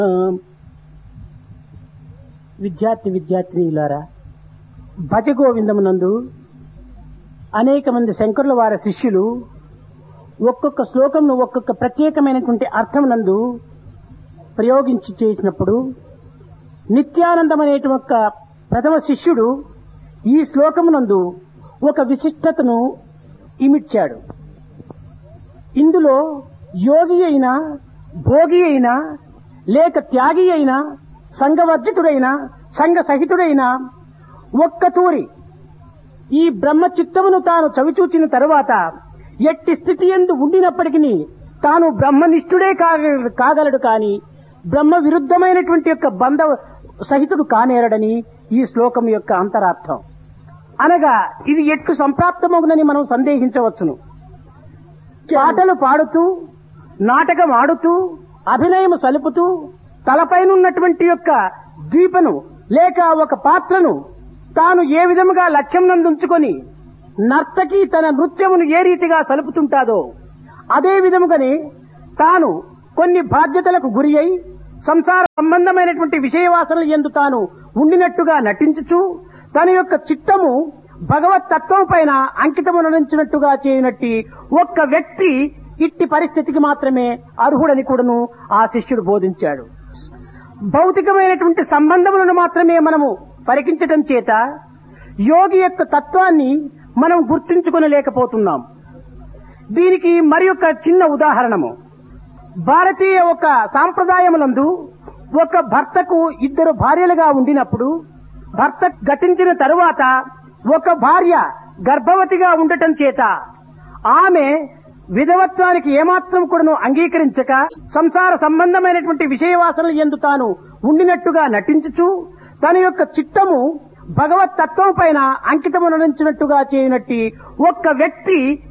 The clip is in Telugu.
ఆ, విద్యార్థి విద్యార్థినిలారా భజ గోవిందమునందు అనేక మంది శంకరుల వారి శిష్యులు ఒక్కొక్క శ్లోకంను ఒక్కొక్క ప్రత్యేకమైనటువంటి అర్థమునందు ప్రయోగించి చేసినప్పుడు నిత్యానందం అనేటువంటి ఒక ప్రథమ శిష్యుడు ఈ శ్లోకమునందు ఒక విశిష్టతను ఇమిడ్చాడు ఇందులో యోగి అయినా భోగి అయినా లేక త్యాగి అయినా సంఘవర్జితుడైనా సంఘ సహితుడైనా ఒక్క తూరి ఈ బ్రహ్మ చిత్తమును తాను చవిచూచిన తరువాత ఎట్టి స్థితి ఎందు ఉండినప్పటికీ తాను బ్రహ్మనిష్ఠుడే కాగ- కాగలడు కాని బ్రహ్మ విరుద్ధమైనటువంటి యొక్క బంధ సహితుడు కానేరడని ఈ శ్లోకం యొక్క అంతరార్థం అనగా ఇది ఎట్లు సంప్రాప్తమగునని మనం సందేహించవచ్చును పాటలు పాడుతూ నాటకం ఆడుతూ అభినయం సలుపుతూ తలపైనున్నటువంటి యొక్క ద్వీపను లేక ఒక పాత్రను తాను ఏ విధముగా లక్ష్యం నందుంచుకొని నర్తకి తన నృత్యమును ఏ రీతిగా సలుపుతుంటాదో అదే విధముగానే తాను కొన్ని బాధ్యతలకు గురి అయి సంసార సంబంధమైనటువంటి విషయవాసనలు ఎందు తాను ఉండినట్టుగా నటించుచు తన యొక్క చిత్తము భగవత్ తత్వం పైన అంకితమునరించినట్టుగా చేయనట్టి ఒక్క వ్యక్తి ఇట్టి పరిస్థితికి మాత్రమే అర్హుడని కూడాను ఆ శిష్యుడు బోధించాడు భౌతికమైనటువంటి సంబంధములను మాత్రమే మనము పరికించటం చేత యోగి యొక్క తత్వాన్ని మనం గుర్తించుకొనలేకపోతున్నాం దీనికి మరి ఒక చిన్న ఉదాహరణము భారతీయ ఒక సాంప్రదాయములందు ఒక భర్తకు ఇద్దరు భార్యలుగా ఉండినప్పుడు భర్త గతించిన తరువాత ఒక భార్య గర్భవతిగా ఉండటం చేత ఆమె విధవత్వానికి ఏమాత్రం కూడాను అంగీకరించక సంసార సంబంధమైనటువంటి విషయవాసనలు ఎందు తాను ఉండినట్టుగా నటించుచు తన యొక్క చిత్తము భగవత్ తత్వం పైన అంకితమునరించినట్టుగా చేయనట్టి ఒక్క వ్యక్తి